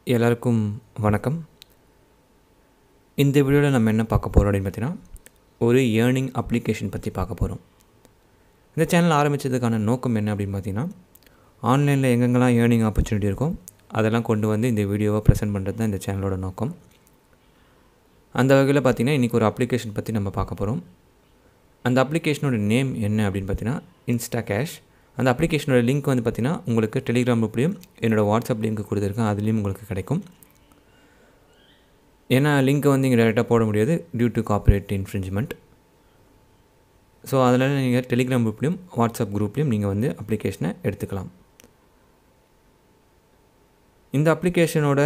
எல்லாருக்கும் வணக்கம் இந்த வீடியோவில் நம்ம என்ன பார்க்க போகிறோம் அப்படின்னு பார்த்தீங்கன்னா ஒரு ஏர்னிங் அப்ளிகேஷன் பற்றி பார்க்க போகிறோம் இந்த சேனல் ஆரம்பித்ததுக்கான நோக்கம் என்ன அப்படின்னு பார்த்தீங்கன்னா ஆன்லைனில் எங்கெங்கெல்லாம் ஏர்னிங் ஆப்பர்ச்சுனிட்டி இருக்கோ அதெல்லாம் கொண்டு வந்து இந்த வீடியோவை ப்ரெசென்ட் பண்ணுறது தான் இந்த சேனலோட நோக்கம் அந்த வகையில் பார்த்தீங்கன்னா இன்றைக்கி ஒரு அப்ளிகேஷன் பற்றி நம்ம பார்க்க போகிறோம் அந்த அப்ளிகேஷனோட நேம் என்ன அப்படின்னு பார்த்தீங்கன்னா இன்ஸ்டா கேஷ் அந்த அப்ளிகேஷனோட லிங்க் வந்து பார்த்தீங்கன்னா உங்களுக்கு டெலிகிராம் குரூப்லேயும் என்னோடய வாட்ஸ்அப் லிங்க் கொடுத்துருக்கேன் அதுலேயும் உங்களுக்கு கிடைக்கும் ஏன்னா லிங்க்கை வந்து இங்கே டேரெக்டாக போட முடியாது due to copyright infringement so அதனால் நீங்கள் டெலிகிராம் குரூப்லேயும் வாட்ஸ்அப் குரூப்லேயும் நீங்கள் வந்து அப்ளிகேஷனை எடுத்துக்கலாம் இந்த அப்ளிகேஷனோட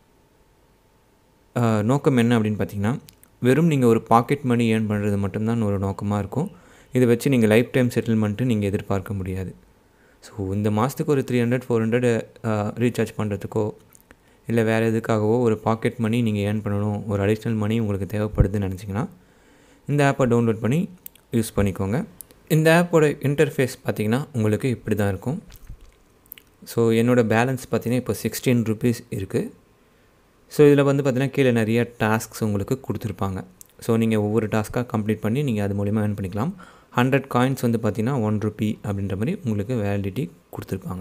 அஹ், நோக்கம் என்ன அப்படின்னு பார்த்தீங்கன்னா வெறும் நீங்கள் ஒரு பாக்கெட் மணி ஏர்ன் பண்ணுறது மட்டும்தான் ஒரு நோக்கமாக இருக்கும் இதை வச்சு நீங்கள் லைஃப் டைம் செட்டில்மெண்ட்டு நீங்கள் எதிர்பார்க்க முடியாது ஸோ இந்த மாதத்துக்கு ஒரு three hundred four hundred recharge பண்ணுறதுக்கோ இல்லை வேறு எதுக்காகவோ ஒரு பாக்கெட் மணி நீங்கள் ஏர்ன் பண்ணணும் ஒரு அடிஷ்னல் மணி உங்களுக்கு தேவைப்படுதுன்னு நினச்சிங்கன்னா இந்த ஆப்பை டவுன்லோட் பண்ணி யூஸ் பண்ணிக்கோங்க இந்த ஆப்போட இன்டர்ஃபேஸ் பார்த்தீங்கன்னா உங்களுக்கு இப்படி தான் இருக்கும் ஸோ என்னோடய பேலன்ஸ் பார்த்தீங்கன்னா இப்போ சிக்ஸ்டீன் ருபீஸ் இருக்குது ஸோ இதில் வந்து பார்த்தீங்கன்னா கீழே நிறைய டாஸ்க்ஸ் உங்களுக்கு கொடுத்துருப்பாங்க ஸோ நீங்கள் ஒவ்வொரு டாஸ்க்காக கம்ப்ளீட் பண்ணி நீங்கள் அது மூலிமா ஏர்ன் பண்ணிக்கலாம் ஹண்ட்ரட் காயின்ஸ் வந்து பார்த்தீங்கன்னா ஒன் ருபி அப்படின்ற மாதிரி உங்களுக்கு வேலிடிட்டி கொடுத்துருப்பாங்க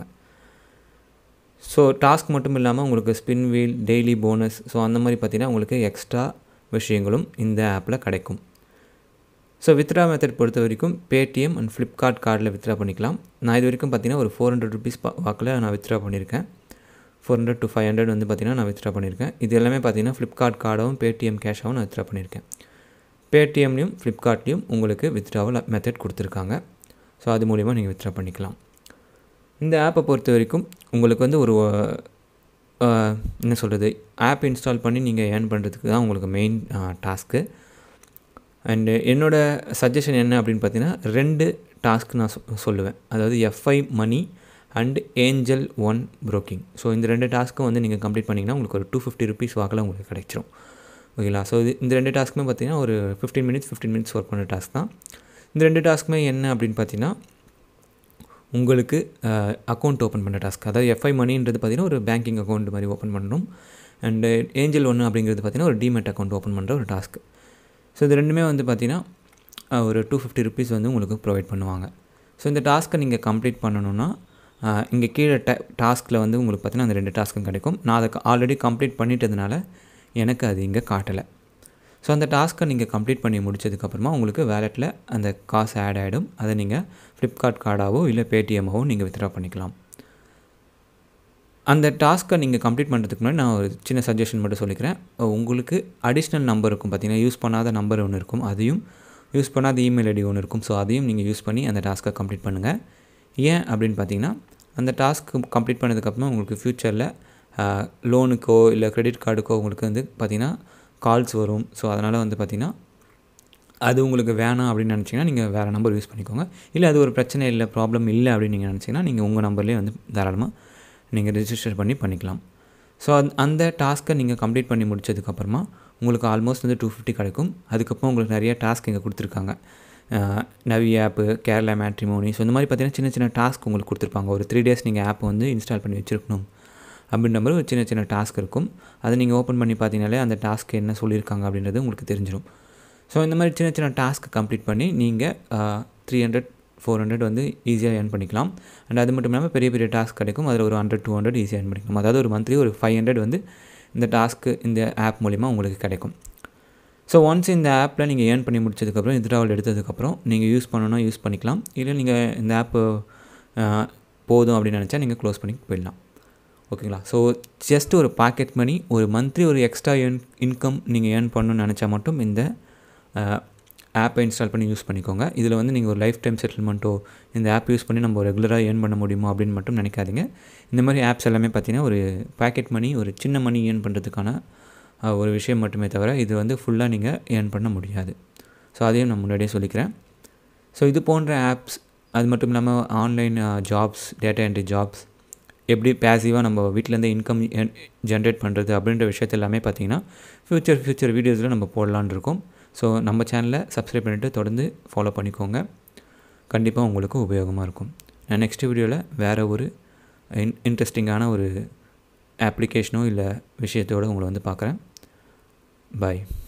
ஸோ டாஸ்க் மட்டும் இல்லாமல் உங்களுக்கு spin wheel daily bonus so அந்த மாதிரி பார்த்தீங்கன்னா உங்களுக்கு எக்ஸ்ட்ரா விஷயங்களும் இந்த ஆப்பில் கிடைக்கும் ஸோ வித்ரா மெத்தட் பொறுத்த வரைக்கும் பேடிஎம் அண்ட் ஃப்ளிப்கார்ட் கார்டில் வித்ரா பண்ணிக்கலாம் நான் இது வரைக்கும் பார்த்தீங்கன்னா ஒரு ஃபோர் ஹண்ட்ரட் ருபீஸ் வாக்கில் நான் வித்ரா பண்ணியிருக்கேன் four hundred to five hundred வந்து பார்த்தீங்கன்னா நான் வித்ரா பண்ணியிருக்கேன் இது எல்லாமே பார்த்தீங்கன்னா ஃப்ளிப்கார்ட் கார்டாகவும் பேடிஎம் கேஷாகவும் நான் வித்ரா பண்ணியிருக்கேன் பேடிஎம்லேயும் ஃப்ளிப்கார்ட்லேயும் உங்களுக்கு வித்ராவல் மெத்தட் கொடுத்துருக்காங்க ஸோ அது மூலிமா நீங்கள் வித்ரா பண்ணிக்கலாம் இந்த ஆப்பை பொறுத்த வரைக்கும் உங்களுக்கு வந்து ஒரு அஹ், என்ன சொல்கிறது ஆப் இன்ஸ்டால் பண்ணி நீங்கள் ஏர்ன் பண்ணுறதுக்கு தான் உங்களுக்கு மெயின் டாஸ்க்கு அண்டு என்னோடய சஜஷன் என்ன அப்படின்னு பார்த்தீங்கன்னா ரெண்டு டாஸ்க் நான் சொ- சொல்லுவேன் அதாவது Fi money and Angel One broking so இந்த ரெண்டு டாஸ்க்கும் வந்து நீங்கள் கம்ப்ளீட் பண்ணிங்கன்னா உங்களுக்கு ஒரு டூ ஃபிஃப்டி ருபீஸ் வாக்கில் உங்களுக்கு கிடைச்சிரும் ஓகேங்களா ஸோ இது இந்த ரெண்டு டாஸ்க்குமே பார்த்தீங்கன்னா ஒரு fifteen minutes fifteen minutes work பண்ணுற டாஸ்க் தான் இந்த ரெண்டு டாஸ்க்குமே என்ன அப்படின்னு பார்த்தீங்கன்னா உங்களுக்கு அக்கௌண்ட் ஓப்பன் பண்ணுற டாஸ்க் அதாவது எஃப்ஐ மணின்றது பார்த்தீங்கன்னா ஒரு பேங்கிங் அக்கௌண்ட் மாதிரி ஓப்பன் பண்ணணும் அண்டு ஏஞ்சல் ஒன்று அப்படிங்கிறது பார்த்தீங்கன்னா ஒரு டிமெட் அக்கௌண்ட் ஓப்பன் பண்ணுற ஒரு டாஸ்க் ஸோ இது ரெண்டுமே வந்து பார்த்தீங்கன்னா அஹ், ஒரு டூ ஃபிஃப்டி ருபீஸ் வந்து உங்களுக்கு ப்ரொவைட் பண்ணுவாங்க ஸோ இந்த டாஸ்க்கை நீங்கள் கம்ப்ளீட் பண்ணணுன்னா இங்கே கீழே ட டாஸ்கில் வந்து உங்களுக்கு பார்த்தீங்கன்னா அந்த ரெண்டு டாஸ்க்கும் கிடைக்கும் நான் அதை ஆல்ரெடி கம்ப்ளீட் பண்ணிட்டதுனால எனக்கு அது இங்கே காட்டலை ஸோ அந்த டாஸ்க்கை நீங்கள் கம்ப்ளீட் பண்ணி முடிச்சதுக்கப்புறமா உங்களுக்கு வேலெட்டில் அந்த காசு ஆட் ஆகிடும் அதை நீங்கள் ஃப்ளிப்கார்ட் கார்டாவோ இல்லை பேடிஎம்மாவோ நீங்கள் வித்ட்ரா பண்ணிக்கலாம் அந்த டாஸ்க்கை நீங்கள் கம்ப்ளீட் பண்ணுறதுக்கு முன்னாடி நான் ஒரு சின்ன சஜஷன் மட்டும் சொல்லிக்கிறேன் அஹ் உங்களுக்கு அடிஷ்னல் நம்பர் இருக்கும் பார்த்தீங்கன்னா யூஸ் பண்ணாத நம்பர் ஒன்று இருக்கும் அதையும் யூஸ் பண்ணாத இமெயில் ஐடி ஒன்று இருக்கும் ஸோ அதையும் நீங்கள் யூஸ் பண்ணி அந்த டாஸ்க்கை கம்ப்ளீட் பண்ணுங்கள் ஏன் அப்படின்னு பார்த்தீங்கன்னா அந்த டாஸ்க் கம்ப்ளீட் பண்ணதுக்கப்புறமா உங்களுக்கு ஃப்யூச்சரில் லோனுக்கோ இல்லை கிரெடிட் கார்டுக்கோ உங்களுக்கு வந்து பார்த்திங்கன்னா கால்ஸ் வரும் ஸோ அதனால் வந்து பார்த்திங்கன்னா அது உங்களுக்கு வேணாம் அப்படின்னு நினச்சிங்கன்னா நீங்கள் வேறு நம்பர் யூஸ் பண்ணிக்கோங்க இல்லை அது ஒரு பிரச்சனை இல்லை ப்ராப்ளம் இல்லை அப்படின்னு நீங்கள் நினச்சிங்கன்னா நீங்கள் உங்கள் நம்பர்லேயே வந்து தாராளமாக நீங்கள் ரெஜிஸ்டர் பண்ணி பண்ணிக்கலாம் ஸோ அந் அந்த டாஸ்க்கை நீங்கள் கம்ப்ளீட் பண்ணி முடிச்சதுக்கப்புறமா உங்களுக்கு ஆல்மோஸ்ட் வந்து டூ ஃபிஃப்டி கிடைக்கும் அதுக்கப்புறம் உங்களுக்கு நிறைய டாஸ்க் இங்கே கொடுத்துருக்காங்க அஹ், Navi app Kerala matrimony so இந்த மாதிரி பார்த்தீங்கன்னா சின்ன சின்ன டாஸ்க் உங்களுக்கு கொடுத்துருப்பாங்க ஒரு த்ரீ டேஸ் நீங்கள் ஆப் வந்து இன்ஸ்டால் பண்ணி வச்சுருக்கணும் அப்படின்ற மாதிரி ஒரு சின்ன சின்ன டாஸ்க் இருக்கும் அதை நீங்கள் ஓப்பன் பண்ணி பார்த்தீங்கனாலே அந்த டாஸ்க் என்ன சொல்லியிருக்காங்க அப்படின்றது உங்களுக்கு தெரிஞ்சிடும் ஸோ இந்த மாதிரி சின்ன சின்ன டாஸ்க் கம்ப்ளீட் பண்ணி நீங்கள் த்ரீ ஹண்ட்ரட் ஃபோர் ஹண்ட்ரட் வந்து ஈஸியாக ஏர்ன் பண்ணிக்கலாம் அண்ட் அது மட்டும் இல்லாமல் பெரிய பெரிய டாஸ்க் கிடைக்கும் அதில் ஒரு ஹண்ட்ரட் டூ ஹண்ட்ரட் ஈஸியாக ஏர்ன் பண்ணிக்கலாம் அதாவது ஒரு மந்த்லி ஒரு ஃபைவ் ஹண்ட்ரட் வந்து இந்த டாஸ்க்கு இந்த ஆப் மூலிமா உங்களுக்கு கிடைக்கும் ஸோ ஒன்ஸ் இந்த ஆப்பில் நீங்கள் ஏர்ன் பண்ணி முடிச்சதுக்கப்புறம் வித்ட்ராவல் எடுத்ததுக்கப்புறம் நீங்கள் யூஸ் பண்ணணும்னா யூஸ் பண்ணிக்கலாம் இல்லை நீங்கள் இந்த ஆப்பு போதும் அப்படின்னு நினச்சா நீங்கள் க்ளோஸ் பண்ணி போயிடலாம் ஓகேங்களா ஸோ ஜஸ்ட் ஒரு பாக்கெட் மணி ஒரு மந்த்லி ஒரு எக்ஸ்ட்ரா ஏர்ன் இன்கம் நீங்கள் ஏர்ன் பண்ணணும்னு நினச்சா மட்டும் இந்த ஆப்பை இன்ஸ்டால் பண்ணி யூஸ் பண்ணிக்கோங்க இதில் வந்து நீங்கள் ஒரு லைஃப் டைம் செட்டில்மெண்ட்டோ இந்த ஆப் யூஸ் பண்ணி நம்ம ரெகுலராக ஏர்ன் பண்ண முடியுமா அப்படின்னு மட்டும் நினைக்காதீங்க இந்த மாதிரி ஆப்ஸ் எல்லாமே பார்த்தீங்கன்னா ஒரு பாக்கெட் மணி ஒரு சின்ன மணி ஏர்ன் பண்ணுறதுக்கான அஹ், ஒரு விஷயம் மட்டுமே தவிர இது வந்து ஃபுல்லாக நீங்கள் ஏர்ன் பண்ண முடியாது ஸோ அதையும் நான் முன்னாடியே சொல்லிக்கிறேன் ஸோ இது போன்ற ஆப்ஸ் அது மட்டும் இல்லாமல் online jobs data entry jobs எப்படி பேசிவாக நம்ம வீட்டிலேருந்து இன்கம் ஜென்ரேட் பண்ணுறது அப்படின்ற விஷயத்த எல்லாமே பார்த்தீங்கன்னா ஃப்யூச்சர் ஃப்யூச்சர் வீடியோஸில் நம்ம போடலான்னு இருக்கோம் ஸோ நம்ம சேனலை சப்ஸ்கிரைப் பண்ணிவிட்டு தொடர்ந்து ஃபாலோ பண்ணிக்கோங்க கண்டிப்பாக உங்களுக்கு உபயோகமாக இருக்கும் நான் நெக்ஸ்ட் வீடியோவில் வேறு ஒரு இன் இன்ட்ரெஸ்டிங்கான ஒரு அப்ளிகேஷனோ இல்லை விஷயத்தோடு உங்களை வந்து பார்க்குறேன் பாய்